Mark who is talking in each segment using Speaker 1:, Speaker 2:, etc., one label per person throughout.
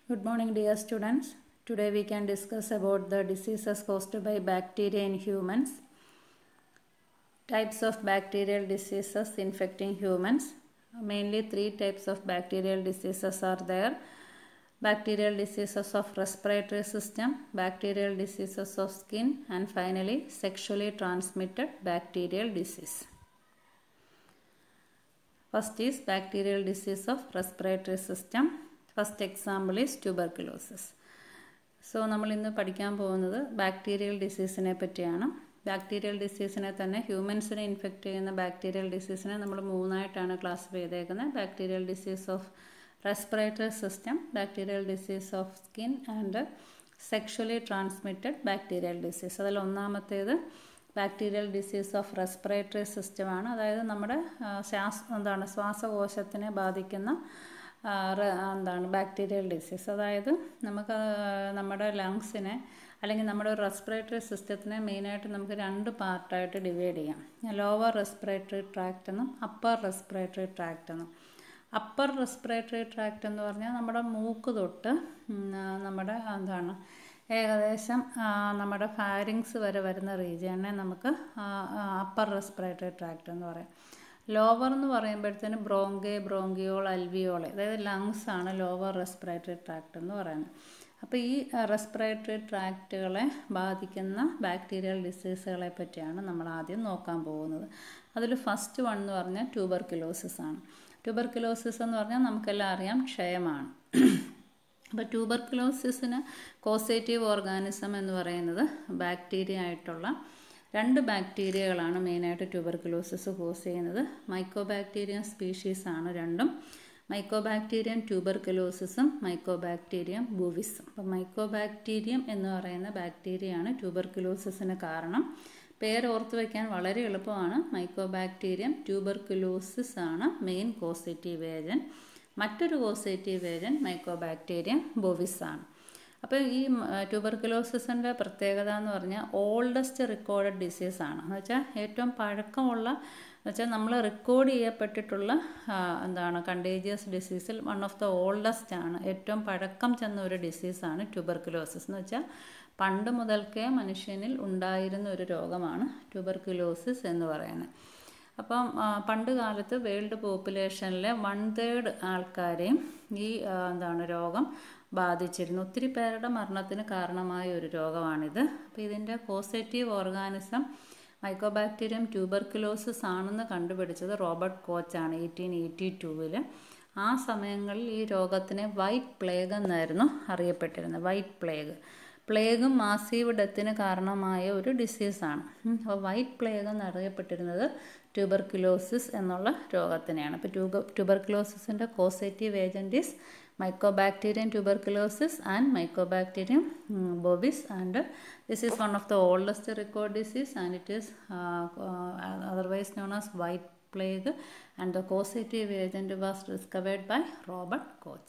Speaker 1: Good morning, dear students. Today we can discuss about the diseases caused by bacteria in humans. Types of bacterial diseases infecting humans. Mainly three types of bacterial diseases are there. Bacterial diseases of respiratory system, bacterial diseases of skin, and finally sexually transmitted bacterial disease. First is bacterial disease of respiratory system. First example is tuberculosis so നമ്മൾ ഇന്ന് പഠിക്കാൻ പോകുന്നത് bacterial ഡിസീസിനെ പറ്റിയാണ് bacterial ഡിസീസിനെ തന്നെ ഹ്യൂമൻസിനെ infect ചെയ്യുന്ന bacterial ഡിസീസിനെ നമ്മൾ മൂന്നായിട്ടാണ് ക്ലാസിഫൈ ചെയ്തേക്കുന്നത് bacterial disease of respiratory system bacterial disease of skin and sexually transmitted bacterial disease അതിൽ ഒന്നാമത്തേത് ബാക്ടീരിയൽ ഡിസീസ് ഓഫ് റെസ്പിറേറ്ററി സിസ്റ്റമാണ് അതായത് നമ്മുടെ ശ്വാസ എന്താണ് ശ്വാസകോശത്തിനെ ബാധിക്കുന്ന എന്താണ് ബാക്ടീരിയൽ ഡിസീസ് അതായത് നമുക്ക് നമ്മുടെ ലങ്സിനെ അല്ലെങ്കിൽ നമ്മുടെ റെസ്പിറേറ്ററി സിസ്റ്റത്തിനെ മെയിനായിട്ട് നമുക്ക് രണ്ട് പാർട്ടായിട്ട് ഡിവൈഡ് ചെയ്യാം ലോവർ റെസ്പിറേറ്ററി ട്രാക്റ്റ് എന്നും അപ്പർ റെസ്പിറേറ്ററി ട്രാക്റ്റ് എന്നും അപ്പർ റെസ്പിറേറ്ററി ട്രാക്റ്റ് എന്ന് പറഞ്ഞാൽ നമ്മുടെ മൂക്ക് തൊട്ട് നമ്മുടെ എന്താണ് ഏകദേശം നമ്മുടെ ഫാരിങ്സ് വരെ വരുന്ന റീജിയനെ നമുക്ക് അപ്പർ റെസ്പിറേറ്ററി ട്രാക്റ്റ് എന്ന് പറയാം ലോവർ എന്ന് പറയുമ്പോഴത്തേന് ബ്രോങ്കെ ബ്രോങ്കിയോൾ അൽവിയോളെ അതായത് ലങ്സ് ആണ് ലോവർ റെസ്പിറേറ്ററി ട്രാക്റ്റ് എന്ന് പറയുന്നത് അപ്പോൾ ഈ റെസ്പിറേറ്ററി ട്രാക്റ്റുകളെ ബാധിക്കുന്ന ബാക്ടീരിയൽ ഡിസീസുകളെ പറ്റിയാണ് നമ്മൾ ആദ്യം നോക്കാൻ പോകുന്നത് അതിൽ ഫസ്റ്റ് വൺ എന്ന് പറഞ്ഞാൽ ട്യൂബർക്കുലോസിസ് ആണ് ട്യൂബർക്കുലോസിസ് എന്ന് പറഞ്ഞാൽ നമുക്കെല്ലാം അറിയാം ക്ഷയമാണ് അപ്പോൾ ട്യൂബർക്കുലോസിസിന് കോസേറ്റീവ് ഓർഗാനിസം എന്ന് പറയുന്നത് ബാക്ടീരിയ ആയിട്ടുള്ള രണ്ട് ബാക്ടീരിയകളാണ് മെയിനായിട്ട് ട്യൂബർക്കുലോസിസ് കോസ് ചെയ്യുന്നത് മൈക്കോബാക്ടീരിയം സ്പീഷീസ് ആണ് രണ്ടും മൈക്കോബാക്ടീരിയം ട്യൂബർക്കുലോസിസും മൈക്കോബാക്ടീരിയം ബൂവിസും അപ്പം മൈക്കോബാക്ടീരിയം എന്ന് പറയുന്ന ബാക്ടീരിയയാണ് ട്യൂബർക്കുലോസിസിന് കാരണം പേര് ഓർത്ത് വയ്ക്കാൻ വളരെ എളുപ്പമാണ് മൈക്കോബാക്ടീരിയം ട്യൂബർക്കുലോസിസ് ആണ് മെയിൻ കോസേറ്റീവ് ഏജൻറ്റ് മറ്റൊരു കോസേറ്റീവ് ഏജൻറ്റ് മൈക്കോബാക്ടീരിയം ബോവിസ് ആണ് അപ്പോൾ ഈ ട്യൂബർക്കുലോസിസിൻ്റെ പ്രത്യേകത എന്ന് പറഞ്ഞാൽ ഓൾഡസ്റ്റ് റെക്കോർഡഡ് ഡിസീസ് ആണ് എന്ന് വെച്ചാൽ ഏറ്റവും പഴക്കമുള്ള എന്ന് വെച്ചാൽ നമ്മൾ റെക്കോർഡ് ചെയ്യപ്പെട്ടിട്ടുള്ള എന്താണ് കണ്ടേജിയസ് ഡിസീസിൽ വൺ ഓഫ് ദ ഓൾഡസ്റ്റ് ആണ് ഏറ്റവും പഴക്കം ചെന്ന ഒരു ഡിസീസാണ് ട്യൂബർക്കുലോസിസ് എന്ന് വെച്ചാൽ പണ്ട് മുതൽക്കേ മനുഷ്യനിൽ ഉണ്ടായിരുന്ന ഒരു രോഗമാണ് ട്യൂബർക്കുലോസിസ് എന്ന് പറയുന്നത് അപ്പം പണ്ട് കാലത്ത് വേൾഡ് പോപ്പുലേഷനിലെ വൺ തേർഡ് ആൾക്കാരെയും ഈ എന്താണ് രോഗം ബാധിച്ചിരുന്നു ഒത്തിരി പേരുടെ മരണത്തിന് കാരണമായ ഒരു രോഗമാണിത് അപ്പോൾ ഇതിൻ്റെ പോസിറ്റീവ് ഓർഗാനിസം മൈക്കോബാക്ടീരിയം ട്യൂബർക്കുലോസിസ് ആണെന്ന് കണ്ടുപിടിച്ചത് റോബർട്ട് കോച്ചാണ് എയ്റ്റീൻ എയ്റ്റി ടൂവിൽ ആ സമയങ്ങളിൽ ഈ രോഗത്തിനെ വൈറ്റ് പ്ലേഗ് എന്നായിരുന്നു അറിയപ്പെട്ടിരുന്നത് വൈറ്റ് പ്ലേഗ് പ്ലേഗും മാസീവ് ഡെത്തിന് കാരണമായ ഒരു ഡിസീസാണ് അപ്പോൾ വൈറ്റ് പ്ലേഗ് എന്നറിയപ്പെട്ടിരുന്നത് ട്യൂബർക്കുലോസിസ് എന്നുള്ള രോഗത്തിനെയാണ് അപ്പോൾ ട്യൂബർ ട്യൂബർക്കുലോസിസിൻ്റെ causative agent is mycobacterium tuberculosis and mycobacterium um, bovis and uh, this is one of the oldest record disease and it is uh, uh, otherwise known as white plague and the causative agent was discovered by Robert Koch.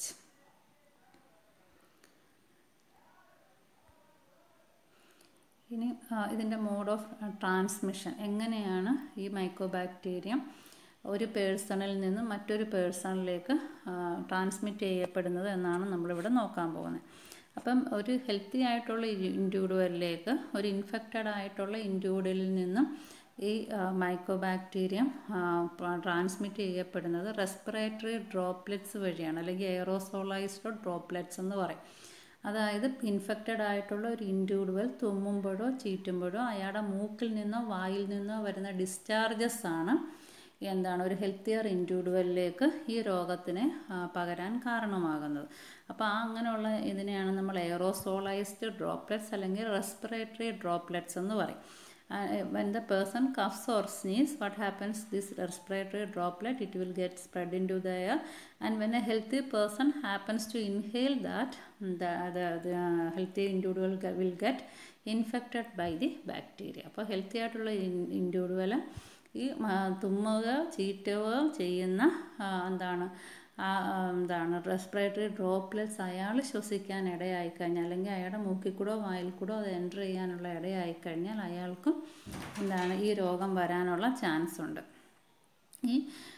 Speaker 1: ഇനി ഇതിൻ്റെ mode of transmission എങ്ങനെയാണ് ഈ mycobacterium ഒരു പേഴ്സണിൽ നിന്ന് മറ്റൊരു പേഴ്സണിലേക്ക് transmit ചെയ്യപ്പെടുന്നത് എന്നാണ് നമ്മളിവിടെ നോക്കാൻ പോകുന്നത് അപ്പം ഒരു ഹെൽത്തി ആയിട്ടുള്ള ഇൻഡിവിഡുവലിലേക്ക് ഒരു ഇൻഫെക്റ്റഡ് ആയിട്ടുള്ള ഇൻഡിവിഡുവലിൽ നിന്നും ഈ മൈക്കോബാക്ടീരിയം ട്രാൻസ്മിറ്റ് ചെയ്യപ്പെടുന്നത് റെസ്പിറേറ്ററി ഡ്രോപ്ലെറ്റ്സ് വഴിയാണ് അല്ലെങ്കിൽ എയറോസോളൈസ്ഡ് ഡ്രോപ്ലെറ്റ്സ് എന്ന് പറയും അതായത് ഇൻഫെക്റ്റഡ് ആയിട്ടുള്ള ഒരു ഇൻഡിവിഡുവൽ തുമ്മുമ്പോഴോ ചീറ്റുമ്പോഴോ അയാളുടെ മൂക്കിൽ നിന്നോ വായിൽ നിന്നോ വരുന്ന ഡിസ്ചാർജസ് ആണ് എന്താണ് ഒരു ഹെൽത്തിയർ ഇൻഡിവിഡുവലിലേക്ക് ഈ രോഗത്തിന് പകരാൻ കാരണമാകുന്നത് അപ്പോൾ ആ അങ്ങനെയുള്ള ഇതിനെയാണ് നമ്മൾ എയറോസോളൈസ്ഡ് ഡ്രോപ്ലെറ്റ്സ് അല്ലെങ്കിൽ റെസ്പിറേറ്ററി ഡ്രോപ്ലെറ്റ്സ് എന്ന് പറയും when the person coughs or sneeze what happens this respiratory droplet it will get spread into the air and when a healthy person happens to inhale that the, the, the healthy individual will get infected by the bacteria അപ്പോൾ healthy ആയിട്ടുള്ള individual ഈ തുമ്മുക ചീറ്റുകയോ ചെയ്യുന്ന എന്താണ് എന്താണ് respiratory droplets അയാൾ ശ്വസിക്കാൻ ഇടയായി കഴിഞ്ഞാൽ അല്ലെങ്കിൽ അയാളുടെ മൂക്കിൽ കൂടോ വായിൽ കൂടോ അത് എൻ്റർ ചെയ്യാനുള്ള ഇടയായി കഴിഞ്ഞാൽ അയാൾക്കും എന്താണ് ഈ രോഗം വരാനുള്ള ചാൻസ് ഉണ്ട് ഈ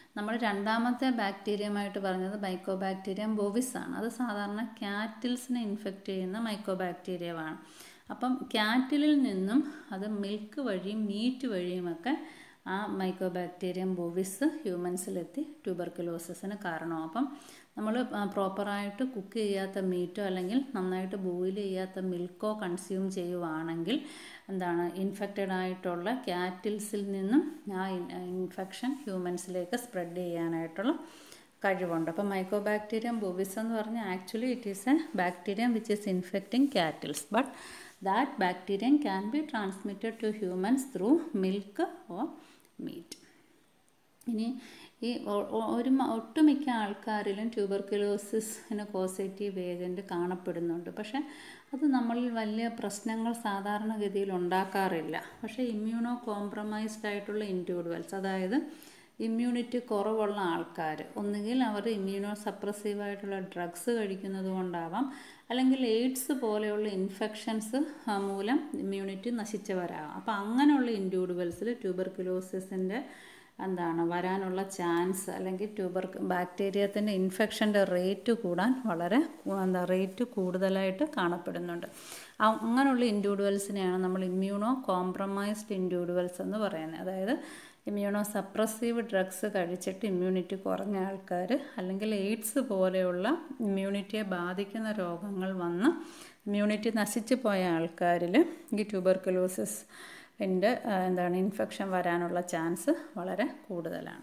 Speaker 1: നമ്മൾ രണ്ടാമത്തെ ബാക്ടീരിയമായിട്ട് പറഞ്ഞത് മൈക്കോ ബാക്ടീരിയം ബോവിസ് ആണ് അത് സാധാരണ ക്യാറ്റിൽസിനെ ഇൻഫെക്റ്റ് ചെയ്യുന്ന മൈക്കോ ബാക്ടീരിയമാണ് അപ്പം ക്യാറ്റിലിൽ നിന്നും അത് മിൽക്ക് വഴിയും മീറ്റ് വഴിയുമൊക്കെ ആ മൈക്കോ ബാക്ടീരിയം ബോവിസ് ഹ്യൂമൻസിലെത്തി ട്യൂബർക്കുലോസിന് കാരണമാവും അപ്പം നമ്മൾ പ്രോപ്പറായിട്ട് കുക്ക് ചെയ്യാത്ത മീറ്റോ അല്ലെങ്കിൽ നന്നായിട്ട് ബോയിൽ ചെയ്യാത്ത മിൽക്കോ കൺസ്യൂം ചെയ്യുവാണെങ്കിൽ എന്താണ് ഇൻഫെക്റ്റഡ് ആയിട്ടുള്ള ക്യാറ്റിൽസിൽ നിന്നും ആ ഇൻഫെക്ഷൻ ഹ്യൂമൻസിലേക്ക് സ്പ്രെഡ് ചെയ്യാനായിട്ടുള്ള കഴിവുണ്ട് അപ്പം മൈക്കോ ബാക്ടീരിയം ബോവിസ് എന്ന് പറഞ്ഞാൽ actually it is a bacterium which is infecting cattles but that bacterium can be transmitted to humans through milk or meat ഇനി ഈ ഒരു ഒട്ടുമിക്ക ആൾക്കാരിലും ട്യൂബർക്കുലോസിന് പോസിറ്റീവ് ഏജൻറ്റ് കാണപ്പെടുന്നുണ്ട് പക്ഷേ അത് നമ്മളിൽ വലിയ പ്രശ്നങ്ങൾ സാധാരണഗതിയിൽ ഉണ്ടാക്കാറില്ല പക്ഷേ ഇമ്മ്യൂണോ കോംപ്രമൈസ്ഡ് ആയിട്ടുള്ള ഇൻഡിവിജ്വൽസ് അതായത് ഇമ്മ്യൂണിറ്റി കുറവുള്ള ആൾക്കാർ ഒന്നുകിൽ അവർ ഇമ്മ്യൂണോ സപ്രസീവ് ആയിട്ടുള്ള ഡ്രഗ്സ് കഴിക്കുന്നത് കൊണ്ടാവാം അല്ലെങ്കിൽ എയ്ഡ്സ് പോലെയുള്ള ഇൻഫെക്ഷൻസ് മൂലം ഇമ്മ്യൂണിറ്റി നശിച്ചവരാകാം അപ്പോൾ അങ്ങനെയുള്ള ഇൻഡിവിജ്വൽസിൽ ട്യൂബർക്കുലോസിസിൻ്റെ എന്താണ് വരാനുള്ള ചാൻസ് അല്ലെങ്കിൽ ട്യൂബർ ബാക്ടീരിയത്തിൻ്റെ ഇൻഫെക്ഷൻ്റെ റേറ്റ് കൂടാൻ വളരെ എന്താ റേറ്റ് കൂടുതലായിട്ട് കാണപ്പെടുന്നുണ്ട് അങ്ങനെയുള്ള ഇൻഡിവിജ്വൽസിനെയാണ് നമ്മൾ ഇമ്മ്യൂണോ കോംപ്രമൈസ്ഡ് ഇൻഡിവിജ്വൽസ് എന്ന് പറയുന്നത് അതായത് ഇമ്മ്യൂണോ സപ്രസീവ് ഡ്രഗ്സ് കഴിച്ചിട്ട് ഇമ്മ്യൂണിറ്റി കുറഞ്ഞ ആൾക്കാർ അല്ലെങ്കിൽ എയ്ഡ്സ് പോലെയുള്ള ഇമ്മ്യൂണിറ്റിയെ ബാധിക്കുന്ന രോഗങ്ങൾ വന്ന് ഇമ്മ്യൂണിറ്റി നശിച്ചു പോയ ആൾക്കാരിൽ ഈ ട്യൂബർക്കുലോസിസ് ൻ്റെ എന്താണ് ഇൻഫെക്ഷൻ വരാനുള്ള ചാൻസ് വളരെ കൂടുതലാണ്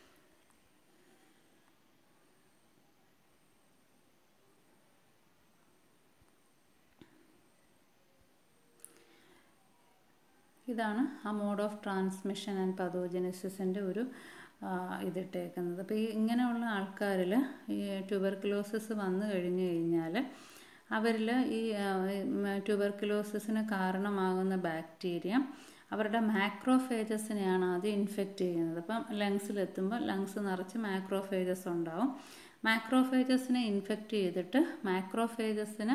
Speaker 1: ഇതാണ് ആ മോഡ് ഓഫ് ട്രാൻസ്മിഷൻ ആൻഡ് പതോജനസിസിൻ്റെ ഒരു ഇതിട്ടേക്കുന്നത് അപ്പോൾ ഈ ഇങ്ങനെയുള്ള ആൾക്കാരിൽ ഈ ട്യൂബർക്കുലോസിസ് വന്നു കഴിഞ്ഞു കഴിഞ്ഞാൽ അവരിൽ ഈ ട്യൂബർക്കുലോസിന് കാരണമാകുന്ന ബാക്ടീരിയ അവരുടെ മാക്രോഫേജസിനെയാണ് ആദ്യം ഇൻഫെക്റ്റ് ചെയ്യുന്നത് അപ്പം ലങ്സിലെത്തുമ്പോൾ ലങ്സ് നിറച്ച് മാക്രോഫേജസ് ഉണ്ടാവും മാക്രോഫേജസിനെ ഇൻഫെക്റ്റ് ചെയ്തിട്ട് മാക്രോഫേജസിന്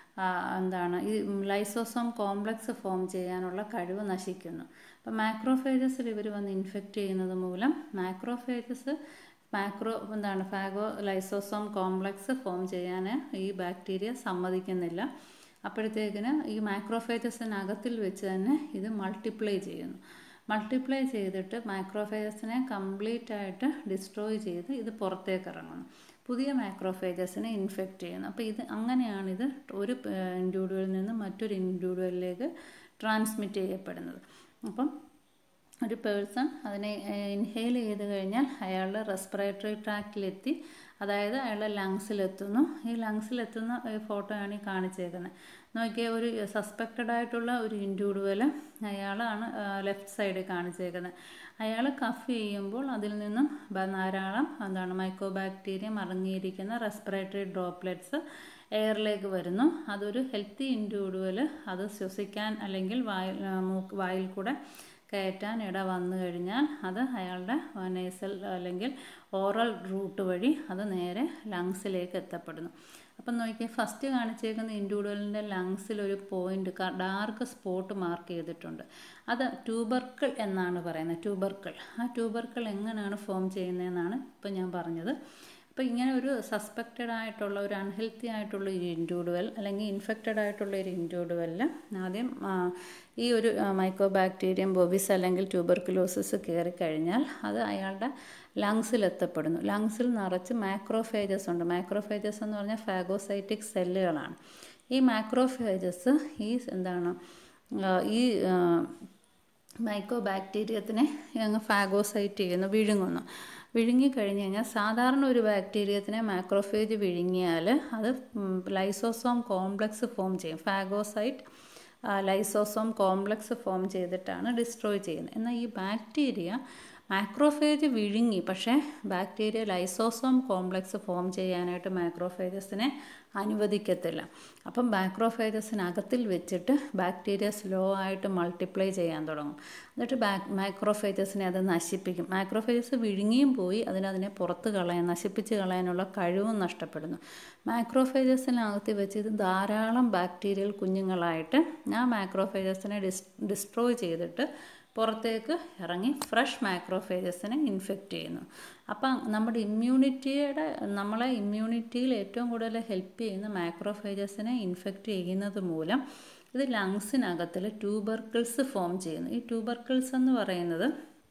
Speaker 1: എന്താണ് ഈ ലൈസോസോം കോംപ്ലക്സ് ഫോം ചെയ്യാനുള്ള കഴിവ് നശിക്കുന്നു അപ്പം മാക്രോഫേജസിൽ ഇവർ വന്ന് ഇൻഫെക്റ്റ് ചെയ്യുന്നത് മൂലം മാക്രോഫേജസ് മാക്രോ എന്താണ് ഫാഗോ ലൈസോസോം കോംപ്ലക്സ് ഫോം ചെയ്യാൻ ഈ ബാക്ടീരിയ സമ്മതിക്കുന്നില്ല അപ്പോഴത്തേക്കിന് ഈ മാക്രോഫേജസിനകത്തിൽ വെച്ച് തന്നെ ഇത് മൾട്ടിപ്ലൈ ചെയ്യുന്നു മൾട്ടിപ്ലൈ ചെയ്തിട്ട് മാക്രോഫേജസിനെ കംപ്ലീറ്റ് ആയിട്ട് ഡിസ്ട്രോയ് ചെയ്ത് ഇത് പുറത്തേക്ക് ഇറങ്ങുന്നു പുതിയ മാക്രോഫേജസിനെ ഇൻഫെക്റ്റ് ചെയ്യുന്നു അപ്പോൾ ഇത് അങ്ങനെയാണിത് ഒരു ഇൻഡിവിജ്വലിൽ നിന്ന് മറ്റൊരു ഇൻഡിവിജ്വലിലേക്ക് ട്രാൻസ്മിറ്റ് ചെയ്യപ്പെടുന്നത് അപ്പം ഒരു പേഴ്സൺ അതിനെ ഇൻഹെയിൽ ചെയ്ത് കഴിഞ്ഞാൽ അയാളുടെ റെസ്പിറേറ്ററി ട്രാക്റ്റിലെത്തി അതായത് അയാളുടെ ലങ്സിലെത്തുന്നു ഈ ലങ്സിലെത്തുന്ന ഫോട്ടോയാണ് ഈ കാണിച്ചേക്കുന്നത് നോക്കിയ ഒരു സസ്പെക്റ്റഡ് ആയിട്ടുള്ള ഒരു ഇൻഡിവിജ്വൽ അയാളാണ് ലെഫ്റ്റ് സൈഡിൽ കാണിച്ചേക്കുന്നത് അയാൾ കഫ് ചെയ്യുമ്പോൾ അതിൽ നിന്നും ധാരാളം എന്താണ് മൈക്രോബാക്ടീരിയം അടങ്ങിയിരിക്കുന്ന റെസ്പിറേറ്ററി ഡ്രോപ്ലെറ്റ്സ് എയറിലേക്ക് വരുന്നു അതൊരു ഹെൽത്തി ഇൻഡിവിജ്വൽ അത് ശ്വസിക്കാൻ അല്ലെങ്കിൽ വായിൽ മൂക്ക് വായിൽ കൂടെ കയറ്റാൻ ഇട വന്നു കഴിഞ്ഞാൽ അത് അയാളുടെ നേസൽ അല്ലെങ്കിൽ ഓറൽ റൂട്ട് വഴി അത് നേരെ ലങ്സിലേക്ക് എത്തപ്പെടുന്നു അപ്പം നോക്കിയാൽ ഫസ്റ്റ് കാണിച്ചേക്കുന്ന ഇൻഡിവിജ്വലിൻ്റെ ലങ്സിൽ ഒരു പോയിന്റ് ഡാർക്ക് സ്പോട്ട് മാർക്ക് ചെയ്തിട്ടുണ്ട് അത് ട്യൂബർക്കിൾ എന്നാണ് പറയുന്നത് ട്യൂബർക്കിൾ ആ ട്യൂബർക്കിൾ എങ്ങനെയാണ് ഫോം ചെയ്യുന്നതെന്നാണ് ഇപ്പം ഞാൻ പറഞ്ഞത് അപ്പോൾ ഇങ്ങനെ ഒരു സസ്പെക്റ്റഡ് ആയിട്ടുള്ള ഒരു അൺഹെൽത്തി ആയിട്ടുള്ള ഒരു ഇൻഡിവിജ്വൽ അല്ലെങ്കിൽ ഇൻഫെക്റ്റഡ് ആയിട്ടുള്ള ഒരു ഇൻഡിവിജ്വലിൽ ആദ്യം ഈ ഒരു മൈക്രോ ബാക്ടീരിയം ബോബിസ് അല്ലെങ്കിൽ ട്യൂബർക്കുലോസിസ് കയറിക്കഴിഞ്ഞാൽ അത് അയാളുടെ ലങ്സിൽ എത്തപ്പെടുന്നു ലങ്സിൽ നിറച്ച് മാക്രോഫേജസ് ഉണ്ട് മാക്രോഫേജസ് എന്ന് പറഞ്ഞാൽ ഫാഗോസൈറ്റിക് സെല്ലുകളാണ് ഈ മാക്രോഫേജസ് ഈ എന്താണ് ഈ മൈക്രോ ബാക്ടീരിയത്തിനെ അങ്ങ് ഫാഗോസൈറ്റ് ചെയ്യുന്നു വിഴുങ്ങുന്നു വിഴുങ്ങി കഴിഞ്ഞ് കഴിഞ്ഞാൽ സാധാരണ ഒരു ബാക്ടീരിയത്തിനെ മാക്രോഫേജ് വിഴുങ്ങിയാൽ അത് ലൈസോസോം കോംപ്ലക്സ് ഫോം ചെയ്യും ഫാഗോസൈറ്റ് ലൈസോസോം കോംപ്ലക്സ് ഫോം ചെയ്തിട്ടാണ് ഡിസ്ട്രോയ് ചെയ്യുന്നത് എന്നാൽ ഈ ബാക്ടീരിയ മാക്രോഫേജ് വിഴുങ്ങി പക്ഷേ ബാക്ടീരിയ ലൈസോസോം കോംപ്ലക്സ് ഫോം ചെയ്യാനായിട്ട് മാക്രോഫേജസിനെ അനുവദിക്കത്തില്ല അപ്പം മാക്രോഫേജസിനകത്തിൽ വെച്ചിട്ട് ബാക്ടീരിയ സ്ലോ ആയിട്ട് മൾട്ടിപ്ലൈ ചെയ്യാൻ തുടങ്ങും എന്നിട്ട് ബാക് മാക്രോഫേജസിനെ അത് നശിപ്പിക്കും മാക്രോഫേജസ് വിഴുങ്ങിയും പോയി അതിനതിനെ പുറത്ത് കളയാൻ നശിപ്പിച്ച് കളയാനുള്ള കഴിവും നഷ്ടപ്പെടുന്നു മാക്രോഫേജസിനകത്ത് വെച്ച് ഇത് ധാരാളം ബാക്ടീരിയൽ കുഞ്ഞുങ്ങളായിട്ട് ആ മാക്രോഫേജസിനെ ഡിസ് ഡിസ്ട്രോയ് ചെയ്തിട്ട് പുറത്തേക്ക് ഇറങ്ങി ഫ്രഷ് മൈക്രോഫേജസിനെ ഇൻഫെക്റ്റ് ചെയ്യുന്നു അപ്പം നമ്മുടെ ഇമ്മ്യൂണിറ്റിയുടെ നമ്മളെ ഇമ്മ്യൂണിറ്റിയിൽ ഏറ്റവും കൂടുതൽ ഹെൽപ്പ് ചെയ്യുന്ന മൈക്രോഫേജസിനെ ഇൻഫെക്റ്റ് ചെയ്യുന്നത് മൂലം ഇത് ലങ്സിനകത്തിൽ ട്യൂബർക്കിൾസ് ഫോം ചെയ്യുന്നു ഈ ട്യൂബർക്കിൾസ് എന്ന് പറയുന്നത്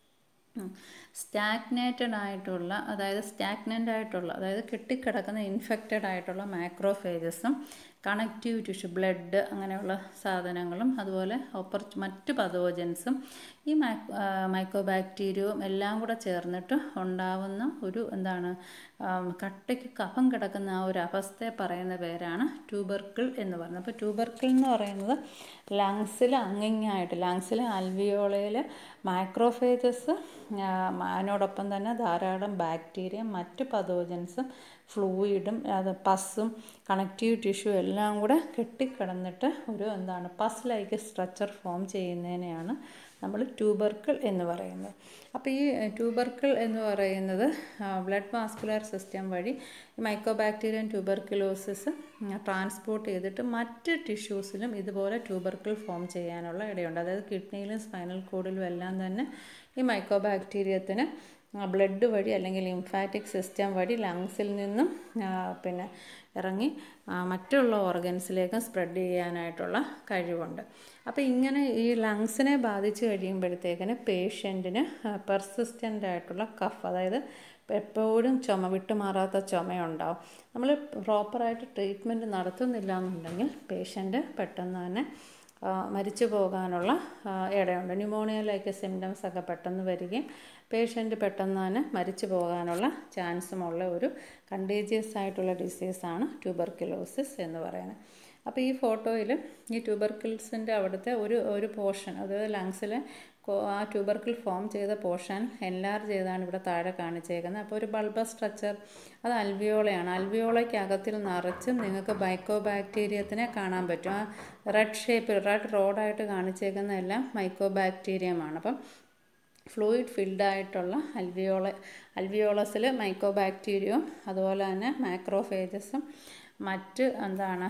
Speaker 1: സ്റ്റാഗ്നേറ്റഡ് ആയിട്ടുള്ള അതായത് സ്റ്റാഗ്നൻ്റ് ആയിട്ടുള്ള അതായത് കെട്ടിക്കിടക്കുന്ന ഇൻഫെക്റ്റഡ് ആയിട്ടുള്ള മൈക്രോഫേജസും കണക്റ്റീവ് ടിഷ്യൂ ബ്ലഡ് അങ്ങനെയുള്ള സാധനങ്ങളും അതുപോലെ ഓപ്പർ മറ്റ് പതോജൻസും ഈ മൈക്രോബാക്ടീരിയവും എല്ലാം കൂടെ ചേർന്നിട്ട് ഉണ്ടാവുന്ന ഒരു എന്താണ് കട്ടയ്ക്ക് കഫം കിടക്കുന്ന ആ ഒരു അവസ്ഥയെ പറയുന്ന പേരാണ് ട്യൂബർക്കിൾ എന്ന് പറയുന്നത് അപ്പോൾ ട്യൂബർക്കിൾ എന്ന് പറയുന്നത് ലങ്സിൽ അങ്ങിങ്ങായിട്ട് ലങ്സിലെ അൽവിയോളയിൽ മൈക്രോഫേജസ് അതിനോടൊപ്പം തന്നെ ധാരാളം ബാക്ടീരിയ മറ്റ് പതോജൻസും ഫ്ലൂയിഡും അത് പസ്സും കണക്റ്റീവ് ടിഷ്യൂ എല്ലാം കൂടെ കെട്ടിക്കിടന്നിട്ട് ഒരു എന്താണ് പസ് ലൈക്ക് സ്ട്രക്ചർ ഫോം ചെയ്യുന്നതിനെയാണ് നമ്മൾ ട്യൂബർക്കിൾ എന്ന് പറയുന്നത് അപ്പോൾ ഈ ട്യൂബർക്കിൾ എന്ന് പറയുന്നത് ബ്ലഡ് വാസ്കുലർ സിസ്റ്റം വഴി മൈക്രോബാക്ടീരിയൻ ട്യൂബർക്കുലോസിസ് ട്രാൻസ്പോർട്ട് ചെയ്തിട്ട് മറ്റ് ടിഷ്യൂസിലും ഇതുപോലെ ട്യൂബർക്കിൾ ഫോം ചെയ്യാനുള്ള ഇടയുണ്ട് അതായത് കിഡ്നിയിലും സ്പൈനൽ കോഡിലും എല്ലാം തന്നെ ഈ മൈക്രോബാക്ടീരിയത്തിന് ബ്ലഡ് വഴി അല്ലെങ്കിൽ ലിംഫാറ്റിക് സിസ്റ്റം വഴി ലങ്സിൽ നിന്നും പിന്നെ ഇറങ്ങി മറ്റുള്ള ഓർഗൻസിലേക്ക് സ്പ്രെഡ് ചെയ്യാനായിട്ടുള്ള കഴിവുണ്ട് അപ്പോൾ ഇങ്ങനെ ഈ ലങ്സിനെ ബാധിച്ച് കഴിയുമ്പോഴത്തേക്കിന് പേഷ്യൻറ്റിന് പെർസിസ്റ്റൻ്റ് ആയിട്ടുള്ള കഫ് അതായത് എപ്പോഴും ചുമ വിട്ടുമാറാത്ത ചുമയുണ്ടാവും നമ്മൾ പ്രോപ്പറായിട്ട് ട്രീറ്റ്മെൻറ്റ് നടത്തുന്നില്ല എന്നുണ്ടെങ്കിൽ പേഷ്യൻ്റ് പെട്ടെന്ന് തന്നെ മരിച്ചു പോകാനുള്ള ഇടയുണ്ട് ന്യൂമോണിയ ലൈക്ക് സിംറ്റംസ് ഒക്കെ പെട്ടെന്ന് വരികയും പേഷ്യൻ്റ് പെട്ടെന്ന് തന്നെ മരിച്ചു പോകാനുള്ള ചാൻസുമുള്ള ഒരു കണ്ടീജിയസ് ആയിട്ടുള്ള ഡിസീസാണ് ട്യൂബർക്കുലോസിസ് എന്ന് പറയുന്നത് അപ്പോൾ ഈ ഫോട്ടോയിൽ ഈ ട്യൂബർക്കിൾസിൻ്റെ അവിടുത്തെ ഒരു ഒരു പോർഷൻ അതായത് ലങ്സിലെ ആ ട്യൂബർക്കിൾ ഫോം ചെയ്ത പോർഷൻ എൻലാർജ് ചെയ്താണ് ഇവിടെ താഴെ കാണിച്ചേക്കുന്നത് അപ്പോൾ ഒരു ബൾബസ് സ്ട്രക്ചർ അത് അൽവിയോളയാണ് അൽവിയോളയ്ക്ക് അകത്തിൽ നിറച്ചും നിങ്ങൾക്ക് ബൈക്കോ ബാക്ടീരിയത്തിനെ കാണാൻ പറ്റും ആ റെഡ് ഷേപ്പിൽ റെഡ് റോഡായിട്ട് കാണിച്ചേക്കുന്ന എല്ലാം മൈക്കോ ബാക്ടീരിയമാണ് അപ്പം ഫ്ലൂയിഡ് ഫിൽഡ് ആയിട്ടുള്ള അൽവിയോള അൽവിയോളസിൽ മൈക്കോ ബാക്ടീരിയവും അതുപോലെ തന്നെ മൈക്രോഫേജസും മറ്റ് എന്താണ്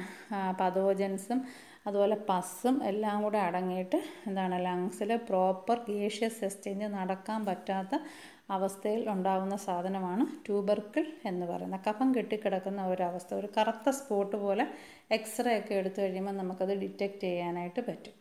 Speaker 1: പതോജൻസും അതുപോലെ പസ്സും എല്ലാം കൂടെ അടങ്ങിയിട്ട് എന്താണ് ലങ്സിൽ പ്രോപ്പർ ഗേഷ്യസ് എക്സ്ചേഞ്ച് നടക്കാൻ പറ്റാത്ത അവസ്ഥയിൽ ഉണ്ടാകുന്ന സാധനമാണ് ട്യൂബർക്കിൾ എന്ന് പറയുന്നത് കഫം കെട്ടിക്കിടക്കുന്ന ഒരവസ്ഥ ഒരു കറുത്ത സ്പോട്ട് പോലെ എക്സ്റേ ഒക്കെ എടുത്തു കഴിയുമ്പോൾ നമുക്കത് ഡിറ്റക്റ്റ് ചെയ്യാനായിട്ട് പറ്റും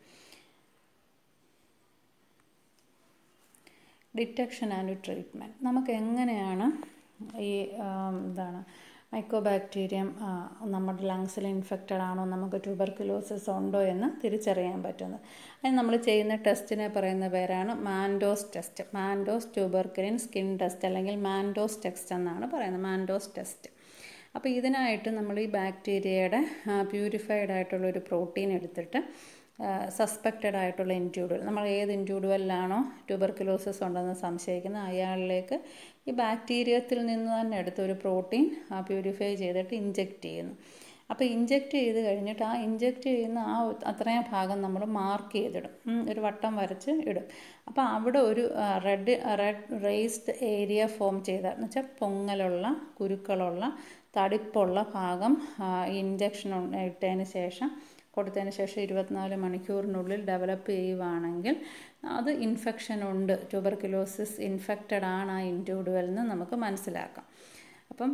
Speaker 1: ഡിറ്റക്ഷൻ ആൻഡ് ട്രീറ്റ്മെൻറ്റ് നമുക്ക് എങ്ങനെയാണ് ഈ എന്താണ് മൈക്കോബാക്ടീരിയം നമ്മുടെ ലങ്സിൽ ഇൻഫെക്റ്റഡ് ആണോ നമുക്ക് ട്യൂബർക്കുലോസിസ് ഉണ്ടോ എന്ന് തിരിച്ചറിയാൻ പറ്റുന്നത് അതിന് നമ്മൾ ചെയ്യുന്ന ടെസ്റ്റിനെ പറയുന്ന പേരാണ് Mantoux test Mantoux tuberculin skin test അല്ലെങ്കിൽ മാൻഡോസ് ടെസ്റ്റ് എന്നാണ് പറയുന്നത് മാൻഡോസ് ടെസ്റ്റ് അപ്പോൾ ഇതിനായിട്ട് നമ്മൾ ഈ ബാക്ടീരിയയുടെ പ്യൂരിഫൈഡ് ആയിട്ടുള്ള ഒരു പ്രോട്ടീൻ എടുത്തിട്ട് സസ്പെക്റ്റഡ് ആയിട്ടുള്ള ഇൻഡ്യൂഡൽ നമ്മൾ ഏത് ഇൻഡ്യൂഡുവലിലാണോ ട്യൂബർക്കുലോസിസ് ഉണ്ടെന്ന് സംശയിക്കുന്ന അയാളിലേക്ക് ഈ ബാക്ടീരിയത്തിൽ നിന്ന് തന്നെ എടുത്ത ഒരു പ്രോട്ടീൻ പ്യൂരിഫൈ ചെയ്തിട്ട് ഇഞ്ചെക്റ്റ് ചെയ്യുന്നു അപ്പോൾ ഇഞ്ചെക്റ്റ് ചെയ്ത് കഴിഞ്ഞിട്ട് ആ ഇഞ്ചെക്റ്റ് ചെയ്യുന്ന ആ അത്രയും ഭാഗം നമ്മൾ മാർക്ക് ചെയ്തിടും ഒരു വട്ടം വരച്ച് ഇടും അപ്പോൾ അവിടെ ഒരു red red raised area form ചെയ്ത എന്ന് വെച്ചാൽ പൊങ്ങലുള്ള കുരുക്കളുള്ള തടിപ്പുള്ള ഭാഗം ഇഞ്ചക്ഷൻ ഇട്ടതിന് ശേഷം കൊടുത്തതിന് ശേഷം ഇരുപത്തിനാല് മണിക്കൂറിനുള്ളിൽ ഡെവലപ്പ് ചെയ്യുവാണെങ്കിൽ അത് ഇൻഫെക്ഷൻ ഉണ്ട് ട്യൂബർക്കുലോസിസ് ഇൻഫെക്റ്റഡ് ആണ് ആ ഇൻഡിവിഡുവൽ എന്ന് നമുക്ക് മനസ്സിലാക്കാം അപ്പം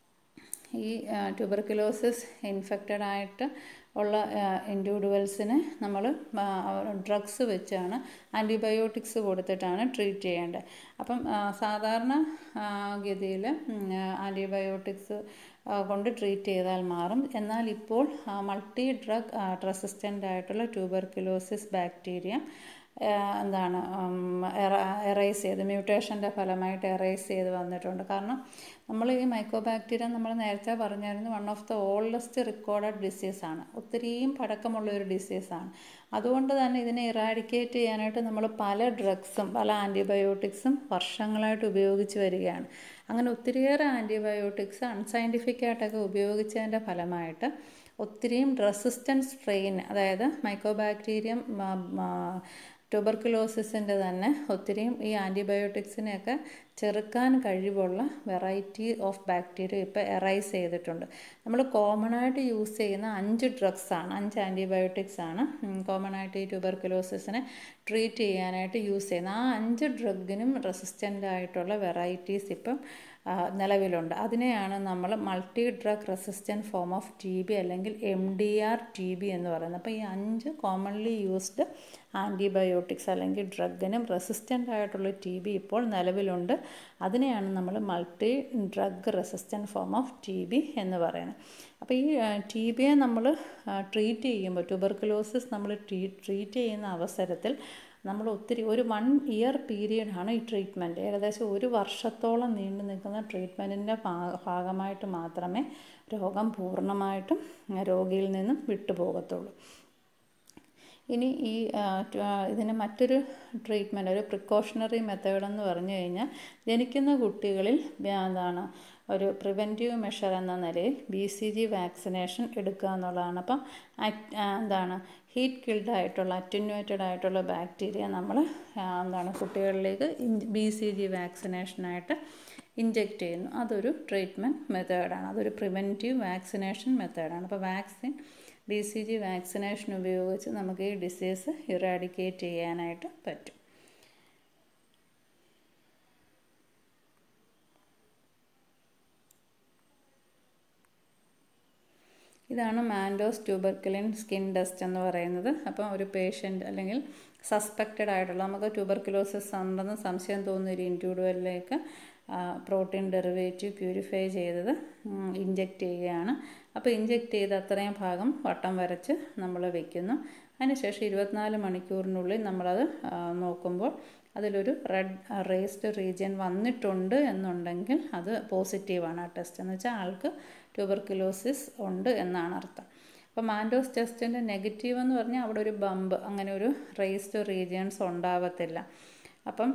Speaker 1: ഈ ട്യൂബർക്കുലോസിസ് ഇൻഫെക്റ്റഡ് ആയിട്ട് ഉള്ള ഇൻഡിവിഡുവൽസിന് നമ്മൾ ഡ്രഗ്സ് വെച്ചാണ് ആൻറ്റിബയോട്ടിക്സ് കൊടുത്തിട്ടാണ് ട്രീറ്റ് ചെയ്യേണ്ടത് അപ്പം സാധാരണ ഗതിയിൽ ആൻറ്റിബയോട്ടിക്സ് കൊണ്ട് ട്രീറ്റ് ചെയ്താൽ മാറും എന്നാൽ ഇപ്പോൾ മൾട്ടി ഡ്രഗ് റെസിസ്റ്റൻ്റ് ആയിട്ടുള്ള ട്യൂബർക്കുലോസിസ് ബാക്ടീരിയ എന്താണ് എറൈസ് ചെയ്ത് മ്യൂട്ടേഷൻ്റെ ഫലമായിട്ട് എറൈസ് ചെയ്ത് വന്നിട്ടുണ്ട് കാരണം നമ്മൾ ഈ മൈക്രോബാക്ടീരിയ നമ്മൾ നേരത്തെ പറഞ്ഞായിരുന്നു one of the oldest recorded ഡിസീസാണ് ഒത്തിരിയും പഴക്കമുള്ള ഒരു ഡിസീസാണ് അതുകൊണ്ട് തന്നെ ഇതിനെ ഇറാഡിക്കേറ്റ് ചെയ്യാനായിട്ട് നമ്മൾ പല ഡ്രഗ്സും പല ആൻറ്റിബയോട്ടിക്സും വർഷങ്ങളായിട്ട് ഉപയോഗിച്ച് വരികയാണ് അങ്ങനെ ഒത്തിരിയേറെ ആൻറ്റിബയോട്ടിക്സ് അൺസയൻറ്റിഫിക് ആയിട്ടൊക്കെ ഉപയോഗിച്ചതിൻ്റെ ഫലമായിട്ട് ഒത്തിരിയും റെസിസ്റ്റൻസ് സ്ട്രെയിൻ അതായത് മൈക്രോബാക്ടീരിയം ട്യൂബർക്കുലോസിസിൻ്റെ തന്നെ ഒത്തിരിയും ഈ ആൻറ്റിബയോട്ടിക്സിനെയൊക്കെ ചെറുക്കാൻ കഴിവുള്ള വെറൈറ്റി ഓഫ് ബാക്ടീരിയ ഇപ്പോൾ എറൈസ് ചെയ്തിട്ടുണ്ട് നമ്മൾ കോമൺ ആയിട്ട് യൂസ് ചെയ്യുന്ന അഞ്ച് ഡ്രഗ്സ് ആണ് അഞ്ച് ആൻറ്റിബയോട്ടിക്സ് ആണ് കോമൺ ആയിട്ട് ഈ ട്യൂബർക്കുലോസിസിനെ ട്രീറ്റ് ചെയ്യാനായിട്ട് യൂസ് ചെയ്യുന്ന ആ അഞ്ച് ഡ്രഗിനും റെസിസ്റ്റൻ്റ് ആയിട്ടുള്ള വെറൈറ്റീസ് ഇപ്പം നിലവിലുണ്ട് അതിനെയാണ് നമ്മൾ multi drug resistant form of T B അല്ലെങ്കിൽ M D R T B എന്ന് പറയുന്നത് അപ്പോൾ ഈ അഞ്ച് കോമൺലി യൂസ്ഡ് ആൻറ്റിബയോട്ടിക്സ് അല്ലെങ്കിൽ ഡ്രഗിനും റെസിസ്റ്റൻ്റ് ആയിട്ടുള്ള ടി ബി ഇപ്പോൾ നിലവിലുണ്ട് അതിനെയാണ് നമ്മൾ multi drug resistant form of T B എന്ന് പറയുന്നത് അപ്പോൾ ഈ ടി ബിയെ നമ്മൾ ട്രീറ്റ് ചെയ്യുമ്പോൾ ട്യൂബർക്കുലോസിസ് നമ്മൾ ട്രീറ്റ് ചെയ്യുന്ന അവസരത്തിൽ നമ്മൾ ഒത്തിരി ഒരു വൺ ഇയർ പീരീഡാണ് ഈ ട്രീറ്റ്മെൻറ്റ് ഏകദേശം ഒരു വർഷത്തോളം നീണ്ടു നിൽക്കുന്ന ട്രീറ്റ്മെൻറ്റിൻ്റെ ഭാഗമായിട്ട് മാത്രമേ രോഗം പൂർണ്ണമായിട്ടും രോഗിയിൽ നിന്നും വിട്ടുപോകത്തുള്ളൂ ഇനി ഈ ഇതിന് മറ്റൊരു ട്രീറ്റ്മെൻറ്റ് ഒരു പ്രിക്കോഷണറി മെത്തേഡ് എന്ന് പറഞ്ഞു കഴിഞ്ഞാൽ ജനിക്കുന്ന കുട്ടികളിൽ എന്താണ് ഒരു പ്രിവെൻറ്റീവ് മെഷർ എന്ന നിലയിൽ ബി സി ജി വാക്സിനേഷൻ എടുക്കുക എന്നുള്ളതാണ് അപ്പം എന്താണ് ഹീറ്റ് കിൽഡ് ആയിട്ടുള്ള അറ്റുന്വേറ്റഡ് ആയിട്ടുള്ള ബാക്ടീരിയ നമ്മൾ എന്താണ് കുട്ടികളിലേക്ക് ബി സി ജി വാക്സിനേഷനായിട്ട് ഇഞ്ചെക്റ്റ് ചെയ്യുന്നു അതൊരു ട്രീറ്റ്മെൻറ്റ് മെത്തേഡാണ് അതൊരു പ്രിവെൻറ്റീവ് വാക്സിനേഷൻ മെത്തേഡാണ് അപ്പോൾ vaccine B C G vaccination ഉപയോഗിച്ച് നമുക്ക് ഈ ഡിസീസ് ഇറാഡിക്കേറ്റ് ചെയ്യാനായിട്ട് പറ്റും ഇതാണ് മാൻഡോസ് ട്യൂബർക്കുലിൻ സ്കിൻ ടെസ്റ്റ് എന്ന് പറയുന്നത് അപ്പോൾ ഒരു പേഷ്യൻ്റ് അല്ലെങ്കിൽ സസ്പെക്റ്റഡ് ആയിട്ടുള്ള നമുക്ക് ട്യൂബർക്കുലോസിസ് ഉണ്ടെന്ന് സംശയം തോന്നുന്ന ഒരു ഇൻഡിവിജ്വലിലേക്ക് പ്രോട്ടീൻ ഡെറിവേറ്റീവ് പ്യൂരിഫൈ ചെയ്തത് ഇഞ്ചെക്റ്റ് ചെയ്യുകയാണ് അപ്പോൾ ഇഞ്ചെക്റ്റ് ചെയ്ത് അത്രയും ഭാഗം വട്ടം വരച്ച് നമ്മൾ വെക്കുന്നു അതിനുശേഷം ഇരുപത്തിനാല് മണിക്കൂറിനുള്ളിൽ നമ്മളത് നോക്കുമ്പോൾ അതിലൊരു റെഡ് റേസ്ഡ് റീജിയൻ വന്നിട്ടുണ്ട് എന്നുണ്ടെങ്കിൽ അത് പോസിറ്റീവാണ് ആ ടെസ്റ്റ് എന്ന് വെച്ചാൽ ആൾക്ക് ട്യൂബർക്കുലോസിസ് ഉണ്ട് എന്നാണ് അർത്ഥം അപ്പോൾ മാൻഡോസ് ടെസ്റ്റിൻ്റെ നെഗറ്റീവ് എന്ന് പറഞ്ഞാൽ അവിടെ ഒരു ബമ്പ് അങ്ങനെ ഒരു റേസ്ഡ് റീജിയൻസ് ഉണ്ടാവത്തില്ല അപ്പം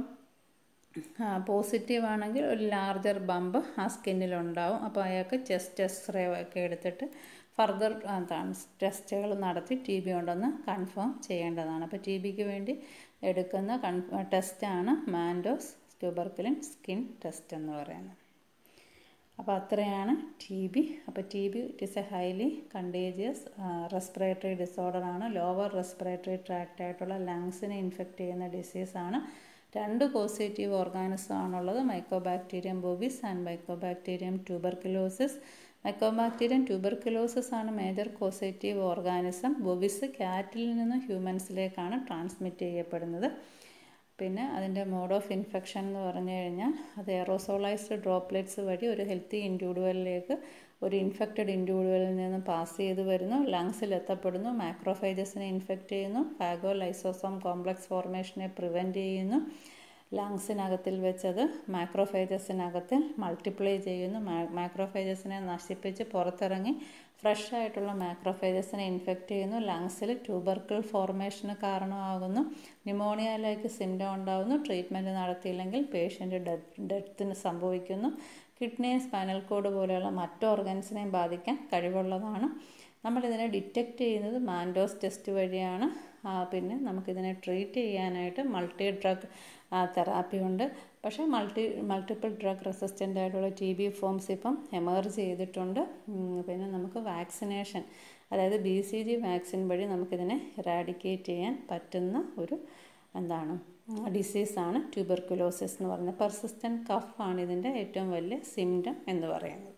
Speaker 1: പോസിറ്റീവ് ആണെങ്കിൽ ഒരു ലാർജർ ബമ്പ് ആ സ്കിന്നിലുണ്ടാവും അപ്പോൾ അയാൾക്ക് ചെസ്റ്റ് എക്സ്റേ ഒക്കെ എടുത്തിട്ട് ഫർദർ എന്താണ് ടെസ്റ്റുകൾ നടത്തി ടി ബി ഉണ്ടെന്ന് കൺഫേം ചെയ്യേണ്ടതാണ് അപ്പോൾ ടി ബിക്ക് വേണ്ടി എടുക്കുന്ന കൺ ടെസ്റ്റാണ് മാൻഡോസ് ട്യൂബർക്കുലിൻ സ്കിൻ ടെസ്റ്റ് എന്ന് പറയുന്നത് അപ്പോൾ അത്രയാണ് ടി ബി അപ്പോൾ T B it is a highly contagious respiratory disorder ആണ് ലോവർ റെസ്പിറേറ്ററി ട്രാക്റ്റ് ആയിട്ടുള്ള ലങ്സിനെ ഇൻഫെക്റ്റ് ചെയ്യുന്ന ഡിസീസാണ് രണ്ട് പോസിറ്റീവ് ഓർഗാനിസം ആണുള്ളത് mycobacterium bovis and mycobacterium tuberculosis mycobacterium tuberculosis ആണ് major causative organism bovis cattle നിന്ന് ഹ്യൂമൻസിലേക്കാണ് ട്രാൻസ്മിറ്റ് ചെയ്യപ്പെടുന്നത് പിന്നെ അതിൻ്റെ മോഡ് ഓഫ് ഇൻഫെക്ഷൻ എന്ന് പറഞ്ഞു കഴിഞ്ഞാൽ അത് എറോസോളൈസ്ഡ് ഡ്രോപ്ലെറ്റ്സ് വഴി ഒരു ഹെൽത്തി ഇൻഡിവിജ്വലിലേക്ക് ഒരു ഇൻഫെക്റ്റഡ് ഇൻഡിവിജ്വലിൽ നിന്ന് പാസ് ചെയ്ത് വരുന്നു ലങ്സിൽ എത്തപ്പെടുന്നു മാക്രോഫൈജസിനെ ഇൻഫെക്റ്റ് ചെയ്യുന്നു ഫാഗോ ലൈസോസോം കോംപ്ലക്സ് ഫോർമേഷനെ പ്രിവെൻറ്റ് ചെയ്യുന്നു ലങ്സിനകത്തിൽ വെച്ചത് മാക്രോഫൈജസിനകത്ത് മൾട്ടിപ്ലൈ ചെയ്യുന്നു മാക്രോഫൈജസിനെ നശിപ്പിച്ച് പുറത്തിറങ്ങി ഫ്രഷ് ആയിട്ടുള്ള മാക്രോഫൈജസിനെ ഇൻഫെക്റ്റ് ചെയ്യുന്നു ലങ്സിൽ ട്യൂബർക്കിൾ ഫോർമേഷന് കാരണമാകുന്നു ന്യൂമോണിയയിലേക്ക് സിംറ്റം ഉണ്ടാകുന്നു ട്രീറ്റ്മെൻറ്റ് നടത്തിയില്ലെങ്കിൽ പേഷ്യൻ്റ് ഡെത്ത് ഡെത്തിന് സംഭവിക്കുന്നു കിഡ്നി സ്പൈനൽ കോഡ് പോലെയുള്ള മറ്റ് ഓർഗൻസിനെയും ബാധിക്കാൻ കഴിവുള്ളതാണ് നമ്മളിതിനെ ഡിറ്റക്റ്റ് ചെയ്യുന്നത് മാൻഡോസ് ടെസ്റ്റ് വഴിയാണ് പിന്നെ നമുക്കിതിനെ ട്രീറ്റ് ചെയ്യാനായിട്ട് മൾട്ടി ഡ്രഗ് തെറാപ്പി ഉണ്ട് പക്ഷേ മൾട്ടി മൾട്ടിപ്പിൾ ഡ്രഗ് റെസിസ്റ്റൻ്റ് ആയിട്ടുള്ള ടി ബി ഫോംസ് ഇപ്പം എമേർജ് ചെയ്തിട്ടുണ്ട് പിന്നെ നമുക്ക് വാക്സിനേഷൻ അതായത് ബി സി ജി വാക്സിൻ വഴി നമുക്കിതിനെ റാഡിക്കേറ്റ് ചെയ്യാൻ പറ്റുന്ന ഒരു എന്താണ് ഡിസീസാണ് ട്യൂബർക്കുലോസിസ് എന്ന് പറയുന്നത് പെർസിസ്റ്റൻറ്റ് കഫ് ആണ് ഇതിൻ്റെ ഏറ്റവും വലിയ സിംറ്റം എന്ന് പറയുന്നത്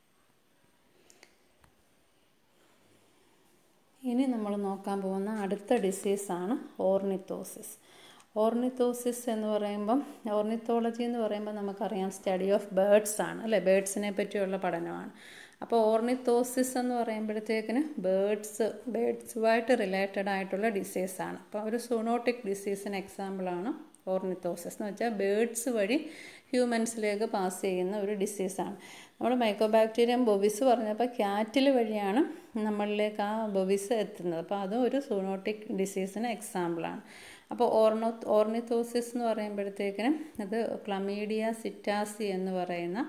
Speaker 1: ഇനി നമ്മൾ നോക്കാൻ പോകുന്ന അടുത്ത ഡിസീസാണ് ഓർണിത്തോസിസ് ഓർണിത്തോസിസ് എന്ന് പറയുമ്പം ഓർണിത്തോളജി എന്ന് പറയുമ്പോൾ നമുക്കറിയാം സ്റ്റഡി ഓഫ് ബേഡ്സ് ആണ് അല്ലേ ബേഡ്സിനെ പറ്റിയുള്ള പഠനമാണ് അപ്പോൾ ഓർണിത്തോസിസ് എന്ന് പറയുമ്പോഴത്തേക്കിന് ബേഡ്സ് ബേഡ്സുമായിട്ട് റിലേറ്റഡ് ആയിട്ടുള്ള ഡിസീസാണ് അപ്പോൾ ഒരു സൂണോട്ടിക് ഡിസീസിന് എക്സാമ്പിളാണ് ഓർണിത്തോസിസ് എന്ന് വെച്ചാൽ ബേഡ്സ് വഴി ഹ്യൂമൻസിലേക്ക് പാസ് ചെയ്യുന്ന ഒരു ഡിസീസാണ് നമ്മൾ മൈക്കോബാക്ടീരിയം ബൊവിസ് പറഞ്ഞപ്പോൾ ക്യാറ്റിൽ വഴിയാണ് നമ്മളിലേക്ക് ആ ബൊവിസ് എത്തുന്നത് അപ്പോൾ അതും ഒരു സൂണോട്ടിക് ഡിസീസിന് എക്സാമ്പിളാണ് അപ്പോൾ ഓർണോ ഓർണിത്തോസിസ് എന്ന് പറയുമ്പോഴത്തേക്കിനും ഇത് ക്ലമീഡിയ സിറ്റാസി എന്ന് പറയുന്ന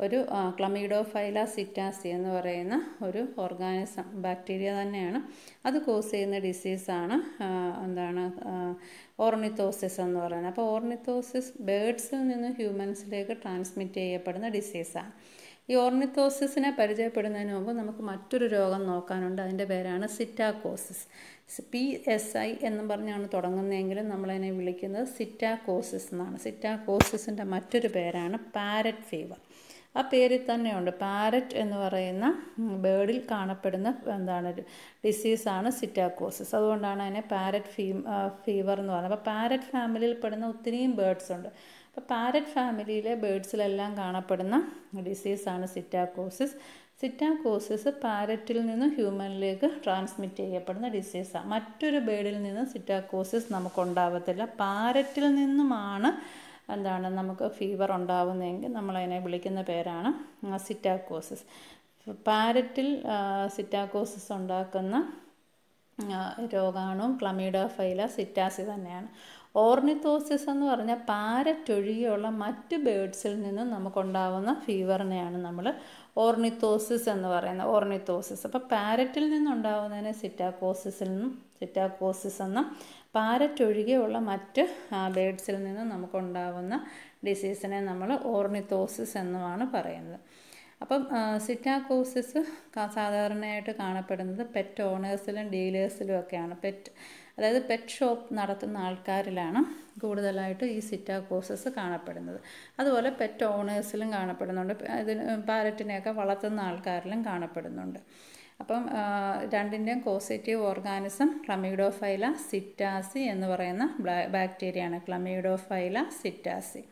Speaker 1: ഒരു ക്ലമീഡോഫൈല സിറ്റാസി എന്ന് പറയുന്ന ഒരു ഓർഗാനിസം ബാക്ടീരിയ തന്നെയാണ് അത് കോസ് ചെയ്യുന്ന ഡിസീസാണ് എന്താണ് ഓർണിത്തോസിസ് എന്ന് പറയുന്നത് അപ്പോൾ ഓർണിത്തോസിസ് ബേഡ്സിൽ നിന്ന് ഹ്യൂമൻസിലേക്ക് ട്രാൻസ്മിറ്റ് ചെയ്യപ്പെടുന്ന ഡിസീസാണ് ഈ ഓർണിത്തോസിസിനെ പരിചയപ്പെടുന്നതിന് മുമ്പ് നമുക്ക് മറ്റൊരു രോഗം നോക്കാനുണ്ട് അതിൻ്റെ പേരാണ് സിറ്റാക്കോസിസ് പി എസ് ഐ എന്നും പറഞ്ഞാണ് തുടങ്ങുന്നതെങ്കിലും നമ്മളതിനെ വിളിക്കുന്നത് സിറ്റാക്കോസിസ് എന്നാണ് സിറ്റാക്കോസിസിൻ്റെ മറ്റൊരു പേരാണ് പാരറ്റ് ഫീവർ ആ പേരിൽ തന്നെയുണ്ട് പാരറ്റ് എന്ന് പറയുന്ന ബേർഡിൽ കാണപ്പെടുന്ന എന്താണ് ഡിസീസാണ് സിറ്റാക്കോസിസ് അതുകൊണ്ടാണ് അതിനെ പാരറ്റ് ഫീ ഫീവർ എന്ന് പറയുന്നത് അപ്പോൾ പാരറ്റ് ഫാമിലിയിൽ പെടുന്ന ഒത്തിരിയും ബേർഡ്സ് ഉണ്ട് അപ്പോൾ പാരറ്റ് ഫാമിലിയിലെ ബേഡ്സിലെല്ലാം കാണപ്പെടുന്ന ഡിസീസാണ് സിറ്റാക്കോസിസ് സിറ്റാക്കോസിസ് പാരറ്റിൽ നിന്ന് ഹ്യൂമനിലേക്ക് ട്രാൻസ്മിറ്റ് ചെയ്യപ്പെടുന്ന ഡിസീസാണ് മറ്റൊരു ബേഡിൽ നിന്ന് സിറ്റാക്കോസിസ് നമുക്കുണ്ടാവത്തില്ല പാരറ്റിൽ നിന്നുമാണ് എന്താണ് നമുക്ക് ഫീവർ ഉണ്ടാവുന്നതെങ്കിൽ നമ്മളതിനെ വിളിക്കുന്ന പേരാണ് സിറ്റാക്കോസിസ് പാരറ്റിൽ സിറ്റാക്കോസിസ് ഉണ്ടാക്കുന്ന രോഗാണുവും ക്ലമീഡോഫൈല സിറ്റാസി തന്നെയാണ് ഓർണിത്തോസിസ് എന്ന് പറഞ്ഞാൽ പാരറ്റ് ഒഴികെയുള്ള മറ്റ് ബേഡ്സിൽ നിന്നും നമുക്കുണ്ടാവുന്ന ഫീവറിനെയാണ് നമ്മൾ ഓർണിത്തോസിസ് എന്ന് പറയുന്നത് ഓർണിത്തോസിസ് അപ്പോൾ പാരറ്റിൽ നിന്നുണ്ടാവുന്നതിനെ സിറ്റാക്കോസിസിൽ നിന്നും സിറ്റാക്കോസിസ് എന്നും പാരറ്റ് ഒഴികെയുള്ള മറ്റ് ബേഡ്സിൽ നിന്നും നമുക്കുണ്ടാവുന്ന ഡിസീസിനെ നമ്മൾ ഓർണിത്തോസിസ് എന്നുമാണ് പറയുന്നത് അപ്പം സിറ്റാക്കോസിസ് സാധാരണയായിട്ട് കാണപ്പെടുന്നത് പെറ്റ് ഓണേഴ്സിലും ഡീലേഴ്സിലും ഒക്കെയാണ് പെറ്റ് അതായത് പെറ്റ് ഷോപ്പ് നടത്തുന്ന ആൾക്കാരിലാണ് കൂടുതലായിട്ട് ഈ സിറ്റാക്കോസിസ് കാണപ്പെടുന്നത് അതുപോലെ പെറ്റ് ഓണേഴ്സിലും കാണപ്പെടുന്നുണ്ട് ഇതിന് പാരറ്റിനെയൊക്കെ വളർത്തുന്ന ആൾക്കാരിലും കാണപ്പെടുന്നുണ്ട് അപ്പം രണ്ടിൻ്റെയും കോസേറ്റീവ് ഓർഗാനിസം ക്ലമീഡോഫൈല സിറ്റാസി എന്ന് പറയുന്ന ബാക്ടീരിയയാണ് ക്ലമീഡോഫൈല സിറ്റാസി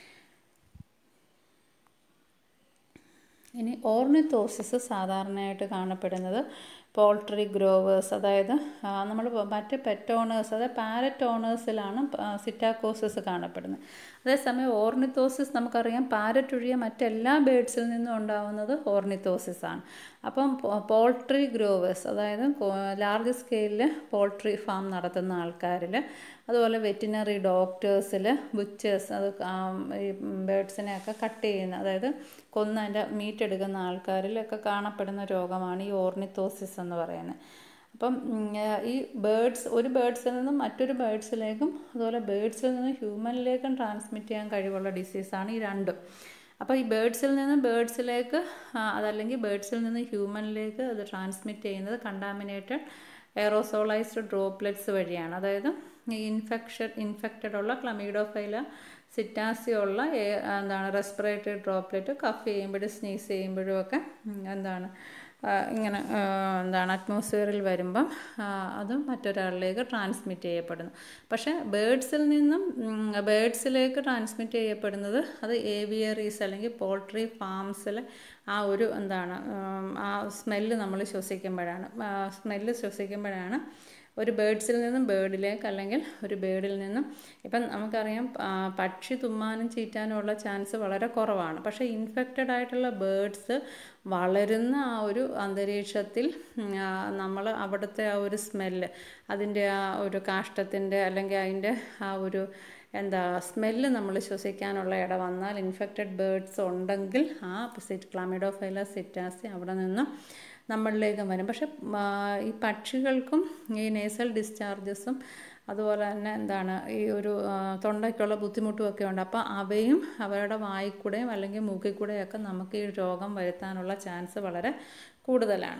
Speaker 1: ഇനി ഓർണിത്തോസിസ് സാധാരണയായിട്ട് കാണപ്പെടുന്നത് പോൾട്രി ഗ്രോവേഴ്സ് അതായത് നമ്മൾ മറ്റ് പെറ്റ് ഓണേഴ്സ് അതായത് പാരറ്റ് ഓണേഴ്സിലാണ് സിറ്റാക്കോസിസ് കാണപ്പെടുന്നത് അതേസമയം ഓർണിത്തോസിസ് നമുക്കറിയാം പാരറ്റ് ഒഴികെ മറ്റെല്ലാ ബേഡ്സിൽ നിന്നും ഉണ്ടാകുന്നത് ഓർണിത്തോസിസ് ആണ് അപ്പം പോൾട്രി ഗ്രോവേഴ്സ് അതായത് ലാർജ് സ്കെയിലിൽ പോൾട്രി ഫാം നടത്തുന്ന ആൾക്കാരിൽ അതുപോലെ വെറ്റിനറി ഡോക്ടേഴ്സിൽ ബുച്ചേഴ്സ് അത് ഈ ബേഡ്സിനെയൊക്കെ കട്ട് ചെയ്യുന്ന അതായത് കൊന്ന് അതിൻ്റെ മീറ്റ് എടുക്കുന്ന ആൾക്കാരിലൊക്കെ കാണപ്പെടുന്ന രോഗമാണ് ഈ ഓർണിത്തോസിസ് എന്ന് പറയുന്നത് അപ്പം ഈ ബേഡ്സ് ഒരു ബേഡ്സിൽ നിന്നും മറ്റൊരു ബേഡ്സിലേക്കും അതുപോലെ ബേഡ്സിൽ നിന്നും ഹ്യൂമനിലേക്കും ട്രാൻസ്മിറ്റ് ചെയ്യാൻ കഴിവുള്ള ഡിസീസാണ് ഈ രണ്ടും അപ്പോൾ ഈ ബേഡ്സിൽ നിന്ന് ബേഡ്സിലേക്ക് അതല്ലെങ്കിൽ ബേഡ്സിൽ നിന്ന് ഹ്യൂമനിലേക്ക് അത് ട്രാൻസ്മിറ്റ് ചെയ്യുന്നത് കണ്ടാമിനേറ്റഡ് എയറോസോളൈസ്ഡ് ഡ്രോപ്ലെറ്റ്സ് വഴിയാണ് അതായത് ഈ ഇൻഫെക്ഷൻ ഇൻഫെക്റ്റഡ് ഉള്ള ക്ലമീഡോഫൈല സിറ്റാസിയുള്ള എന്താണ് റെസ്പിറേറ്ററി ഡ്രോപ്ലെറ്റ് കഫ് ചെയ്യുമ്പോഴും സ്നീസ് ചെയ്യുമ്പോഴും ഒക്കെ എന്താണ് ഇങ്ങനെ എന്താണ് അറ്റ്മോസ്ഫിയറിൽ വരുമ്പം അതും മറ്റൊരാളിലേക്ക് ട്രാൻസ്മിറ്റ് ചെയ്യപ്പെടുന്നു പക്ഷേ ബേഡ്സിൽ നിന്നും ബേഡ്സിലേക്ക് ട്രാൻസ്മിറ്റ് ചെയ്യപ്പെടുന്നത് അത് ഏവിയറീസ് അല്ലെങ്കിൽ പോൾട്രി ഫാംസിലെ ആ ഒരു എന്താണ് ആ സ്മെല്ല് നമ്മൾ ശ്വസിക്കുമ്പോഴാണ് സ്മെല്ല് ശ്വസിക്കുമ്പോഴാണ് ഒരു ബേഡ്സിൽ നിന്നും ബേഡിലേക്ക് അല്ലെങ്കിൽ ഒരു ബേഡിൽ നിന്നും ഇപ്പം നമുക്കറിയാം പക്ഷി തുമ്മാനും ചീറ്റാനും ഉള്ള ചാൻസ് വളരെ കുറവാണ് പക്ഷേ ഇൻഫെക്റ്റഡ് ആയിട്ടുള്ള ബേഡ്സ് വളരുന്ന ആ ഒരു അന്തരീക്ഷത്തിൽ നമ്മൾ അവിടുത്തെ ആ ഒരു സ്മെല്ല് അതിൻ്റെ ആ ഒരു കാഷ്ടത്തിൻ്റെ അല്ലെങ്കിൽ അതിൻ്റെ ആ ഒരു എന്താ സ്മെല്ല് നമ്മൾ ശ്വസിക്കാനുള്ള ഇട വന്നാൽ ഇൻഫെക്റ്റഡ് ബേഡ്സ് ഉണ്ടെങ്കിൽ ആ സിറ്റ് ക്ലാമിഡോഫൈല സിറ്റാസി അവിടെ നിന്നും നമ്മളിലേക്കും വരും പക്ഷെ ഈ പക്ഷികൾക്കും ഈ നേസൽ ഡിസ്ചാർജസും അതുപോലെ തന്നെ എന്താണ് ഈ ഒരു തൊണ്ടയ്ക്കുള്ള ബുദ്ധിമുട്ടും ഒക്കെ ഉണ്ട് അപ്പോൾ അവയും അവരുടെ വായിക്കൂടെയും അല്ലെങ്കിൽ മൂക്കിൽ കൂടെയൊക്കെ നമുക്ക് ഈ രോഗം വരുത്താനുള്ള ചാൻസ് വളരെ കൂടുതലാണ്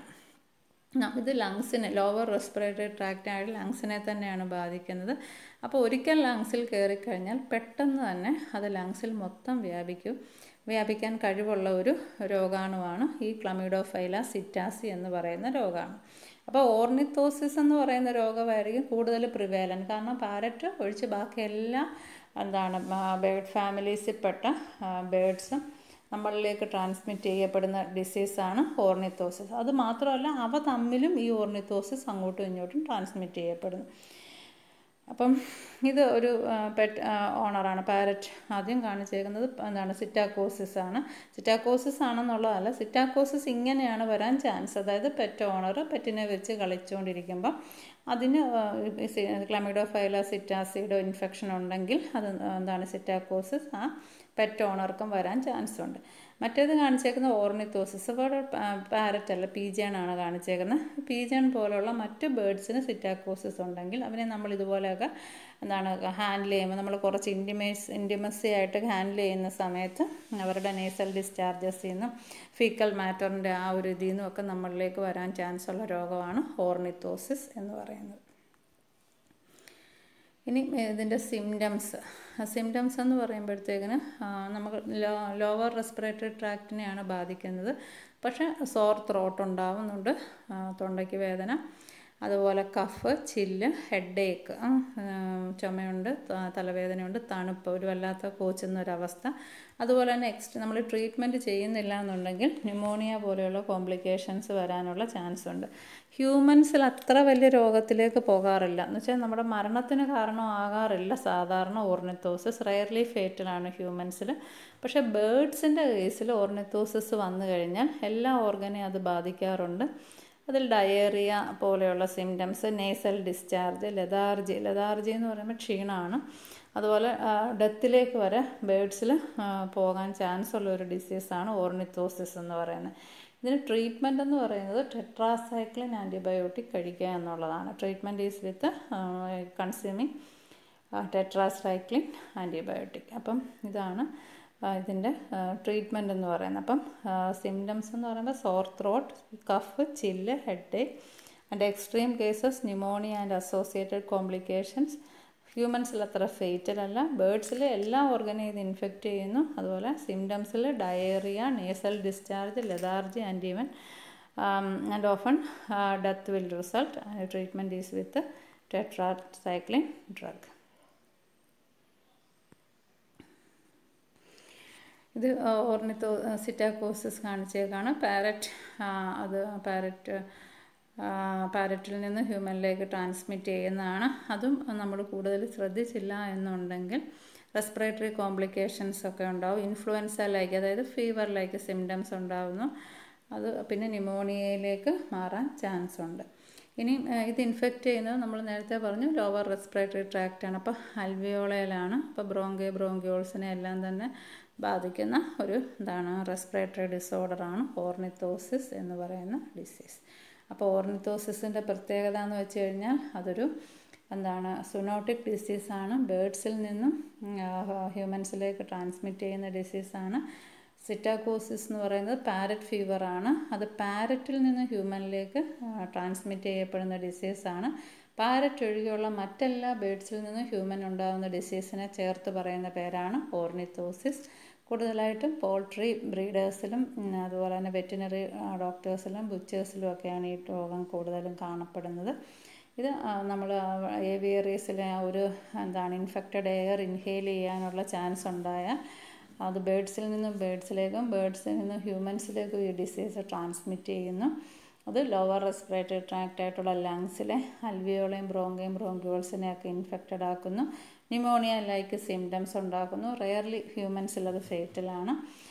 Speaker 1: ഇത് ലങ്സിനെ ലോവർ റെസ്പിറേറ്ററി ട്രാക്റ്റ് ആയിട്ട് ലങ്സിനെ തന്നെയാണ് ബാധിക്കുന്നത് അപ്പോൾ ഒരിക്കൽ ലങ്സിൽ കയറിക്കഴിഞ്ഞാൽ പെട്ടെന്ന് തന്നെ അത് ലങ്സിൽ മൊത്തം വ്യാപിക്കും വ്യാപിക്കാൻ കഴിവുള്ള ഒരു രോഗാണുവാണ് ഈ ക്ലമിഡോഫൈല സിറ്റാസി എന്ന് പറയുന്ന രോഗാണു അപ്പോൾ ഓർണിത്തോസിസ് എന്ന് പറയുന്ന രോഗമായിരിക്കും കൂടുതൽ പ്രിവേലൻ കാരണം പാരറ്റ് ഒഴിച്ച് ബാക്കി എല്ലാ എന്താണ് ബേർഡ് ഫാമിലീസിൽപ്പെട്ട ബേഡ്സും നമ്മളിലേക്ക് ട്രാൻസ്മിറ്റ് ചെയ്യപ്പെടുന്ന ഡിസീസാണ് ഓർണിത്തോസിസ് അത് മാത്രമല്ല അവ തമ്മിലും ഈ ഓർണിത്തോസിസ് അങ്ങോട്ടും ഇങ്ങോട്ടും ട്രാൻസ്മിറ്റ് ചെയ്യപ്പെടുന്നു അപ്പം ഇത് ഒരു പെറ്റ് ഓണറാണ് പാരറ്റ് ആദ്യം കാണിച്ചേക്കുന്നത് എന്താണ് സിറ്റാക്കോസിസ് ആണ് സിറ്റാക്കോസിസ് ആണെന്നുള്ളതല്ല സിറ്റാക്കോസിസ് ഇങ്ങനെയാണ് വരാൻ ചാൻസ് അതായത് പെറ്റ് ഓണർ പെറ്റിനെ വെച്ച് കളിച്ചുകൊണ്ടിരിക്കുമ്പം അതിന് ക്ലമിഡോഫൈല സിറ്റാസിഡോ ഇൻഫെക്ഷൻ ഉണ്ടെങ്കിൽ അത് എന്താണ് സിറ്റാക്കോസിസ് ആ പെറ്റ് ഓണർക്കും വരാൻ ചാൻസ് ഉണ്ട് മറ്റേത് കാണിച്ചേക്കുന്ന ഓർണിത്തോസിസ് ഇവിടെ പാരറ്റ് അല്ല പീജൺ ആണ് കാണിച്ചേക്കുന്നത് പീജൺ പോലുള്ള മറ്റ് ബേഡ്സിന് സിറ്റാക്കോസിസ് ഉണ്ടെങ്കിൽ അവരെ നമ്മൾ ഇതുപോലെയൊക്കെ എന്താണ് ഹാൻഡിൽ ചെയ്യുമ്പോൾ നമ്മൾ കുറച്ച് ഇൻറ്റിമേസ് ഇൻറ്റിമസി ആയിട്ട് ഹാൻഡിൽ ചെയ്യുന്ന സമയത്ത് അവരുടെ നേസൽ ഡിസ്ചാർജസിൽ നിന്നും ഫീക്കൽ മാറ്ററിൻ്റെ ആ ഒരു ഇതിൽ നിന്നും ഒക്കെ നമ്മളിലേക്ക് വരാൻ ചാൻസ് ഉള്ള രോഗമാണ് ഓർണിത്തോസിസ് എന്ന് പറയുന്നത് ഇനി ഇതിൻ്റെ സിംറ്റംസ് സിംറ്റംസ് എന്ന് പറയുമ്പോഴത്തേക്കിന് നമുക്ക് ലോ ലോവർ റെസ്പിറേറ്ററി ട്രാക്റ്റിനെയാണ് ബാധിക്കുന്നത് പക്ഷേ സോർ ത്രോട്ട് ഉണ്ടാവുന്നുണ്ട് തൊണ്ടയ്ക്ക് വേദന അതുപോലെ കഫ് ചില്ല് ഹെഡ് ഏക്ക് ചുമയുണ്ട് തലവേദനയുണ്ട് തണുപ്പ് ഒരു വല്ലാത്ത കോച്ചുന്ന ഒരവസ്ഥ അതുപോലെ തന്നെ എക്സ്റ്റ് നമ്മൾ ട്രീറ്റ്മെൻറ്റ് ചെയ്യുന്നില്ല എന്നുണ്ടെങ്കിൽ ന്യൂമോണിയ പോലെയുള്ള കോംപ്ലിക്കേഷൻസ് വരാനുള്ള ചാൻസ് ഉണ്ട് ഹ്യൂമൻസിൽ അത്ര വലിയ രോഗത്തിലേക്ക് പോകാറില്ല എന്ന് വെച്ചാൽ നമ്മുടെ മരണത്തിന് കാരണമാകാറില്ല സാധാരണ ഓർണിത്തോസിസ് റയർലി ഫേറ്റലാണ് ഹ്യൂമൻസിൽ പക്ഷേ ബേഡ്സിൻ്റെ കേസിൽ ഓർണിത്തോസിസ് വന്നു കഴിഞ്ഞാൽ എല്ലാ ഓർഗനെയും അത് ബാധിക്കാറുണ്ട് അതിൽ ഡയേറിയ പോലെയുള്ള symptoms nasal discharge lethargy lethargy എന്ന് പറയുമ്പോൾ ക്ഷീണമാണ് അതുപോലെ ഡെത്തിലേക്ക് വരെ ബേഡ്സിൽ പോകാൻ ചാൻസ് ഉള്ള ഒരു ഡിസീസാണ് ഓർണിത്തോസിസ് എന്ന് പറയുന്നത് ഇതിന് ട്രീറ്റ്മെൻ്റ് എന്ന് പറയുന്നത് ടെട്രാസൈക്ലിൻ ആൻറ്റിബയോട്ടിക് കഴിക്കുക എന്നുള്ളതാണ് treatment is with consuming tetracycline antibiotic അപ്പം ഇതാണ് ഇതിൻ്റെ ട്രീറ്റ്മെൻ്റ് എന്ന് പറയുന്നത് അപ്പം സിംറ്റംസ് എന്ന് പറയുമ്പോൾ sore throat cough chill headache and extreme cases pneumonia and associated complications ഹ്യൂമൻസിൽ അത്ര ഫേറ്റൽ അല്ല ബേഡ്സിൽ എല്ലാ ഓർഗനെയും ഇത് ഇൻഫെക്റ്റ് ചെയ്യുന്നു അതുപോലെ സിംറ്റംസിൽ diarrhoea nasal discharge lethargy and even and often death will result treatment is with tetracycline drug ഇത് ornithopsittacosis കാണിച്ചേക്കാണ് പാരറ്റ് അത് പാരറ്റ് പാരറ്റിൽ നിന്ന് ഹ്യൂമനിലേക്ക് ട്രാൻസ്മിറ്റ് ചെയ്യുന്നതാണ് അതും നമ്മൾ കൂടുതൽ ശ്രദ്ധിച്ചില്ല എന്നുണ്ടെങ്കിൽ റെസ്പിറേറ്ററി കോംപ്ലിക്കേഷൻസ് ഒക്കെ ഉണ്ടാവും ഇൻഫ്ലുവൻസ ലൈക്ക് അതായത് ഫീവർ ലൈക്ക് സിംറ്റംസ് ഉണ്ടാവുന്നു അത് പിന്നെ ന്യൂമോണിയയിലേക്ക് മാറാൻ ചാൻസ് ഉണ്ട് ഇനി ഇത് ഇൻഫെക്റ്റ് ചെയ്യുന്നത് നമ്മൾ നേരത്തെ പറഞ്ഞു ലോവർ റെസ്പിറേറ്ററി ട്രാക്റ്റാണ് അപ്പോൾ അൽവിയോളയിലാണ് അപ്പോൾ ബ്രോങ്കെ ബ്രോങ്കിയോൾസിനെ എല്ലാം തന്നെ ബാധിക്കുന്ന ഒരു എന്താണ് റെസ്പിറേറ്ററി ഡിസോർഡറാണ് ഓർണിത്തോസിസ് എന്ന് പറയുന്ന ഡിസീസ് അപ്പോൾ ഓർണിത്തോസിസിൻ്റെ പ്രത്യേകത എന്ന് വെച്ച് കഴിഞ്ഞാൽ അതൊരു എന്താണ് സുനോട്ടിക് ഡിസീസാണ് ബേഡ്സിൽ നിന്നും ഹ്യൂമൻസിലേക്ക് ട്രാൻസ്മിറ്റ് ചെയ്യുന്ന ഡിസീസാണ് സിറ്റാക്കോസിസ് എന്ന് പറയുന്നത് പാരറ്റ് ഫീവറാണ് അത് പാരറ്റിൽ നിന്ന് ഹ്യൂമനിലേക്ക് ട്രാൻസ്മിറ്റ് ചെയ്യപ്പെടുന്ന ഡിസീസാണ് പാരറ്റ് ഒഴികെയുള്ള മറ്റെല്ലാ ബേഡ്സിൽ നിന്നും ഹ്യൂമൻ ഉണ്ടാകുന്ന ഡിസീസിനെ ചേർത്ത് പറയുന്ന പേരാണ് ഓർണിത്തോസിസ് കൂടുതലായിട്ടും പോൾട്രി ബ്രീഡേഴ്സിലും അതുപോലെ തന്നെ വെറ്റിനറി ഡോക്ടേഴ്സിലും ബുച്ചേഴ്സിലും ഒക്കെയാണ് ഈ രോഗം കൂടുതലും കാണപ്പെടുന്നത് ഇത് നമ്മൾ ഏവിയറീസിലെ ഒരു എന്താണ് ഇൻഫെക്റ്റഡ് എയർ ഇൻഹെയിൽ ചെയ്യാനുള്ള ചാൻസ് ഉണ്ടായാൽ അത് ബേഡ്സിൽ നിന്നും ബേഡ്സിലേക്കും ബേഡ്സിൽ നിന്നും ഹ്യൂമൻസിലേക്കും ഈ ഡിസീസ് ട്രാൻസ്മിറ്റ് ചെയ്യുന്നു അത് ലോവർ റെസ്പിറേറ്ററി ട്രാക്റ്റ് ആയിട്ടുള്ള ലങ്സിലെ അൽവിയോളയും ബ്രോങ്കയും ബ്രോങ്കിയോൾസിനെയൊക്കെ ഇൻഫെക്റ്റഡ് ആക്കുന്നു ന്യൂമോണിയ ലൈക്ക് സിംറ്റംസ് ഉണ്ടാക്കുന്നു റെയർലി ഹ്യൂമൻസിൽ അത് ഫേറ്റലാണ്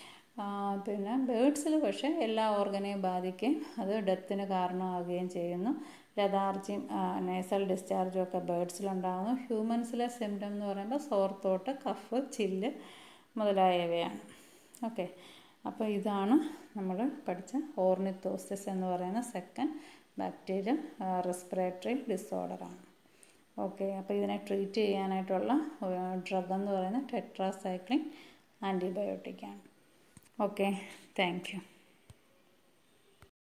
Speaker 1: പിന്നെ ബേഡ്സിൽ പക്ഷേ എല്ലാ ഓർഗനെയും ബാധിക്കുകയും അത് ഡെത്തിന് കാരണമാവുകയും ചെയ്യുന്നു ലതാർജിയും നേസൽ ഡിസ്ചാർജും ഒക്കെ ബേഡ്സിലുണ്ടാകുന്നു ഹ്യൂമൻസിലെ സിംറ്റം എന്ന് പറയുമ്പോൾ സോർത്തോട്ട് കഫ് ചില്ല് മുതലായവയാണ് ഓക്കെ അപ്പോൾ ഇതാണ് നമ്മൾ പഠിച്ച ഓർണിത്തോസിസ് എന്ന് പറയുന്ന സെക്കൻഡ് ബാക്ടീരിയൽ റെസ്പിറേറ്ററി ഡിസോർഡറാണ് ഓക്കെ അപ്പോൾ ഇതിനെ ട്രീറ്റ് ചെയ്യാനായിട്ടുള്ള ഡ്രഗ് എന്ന് പറയുന്നത് ടെട്രാസൈക്ലിൻ ആൻറ്റിബയോട്ടിക്കാണ് ഓക്കെ താങ്ക് യു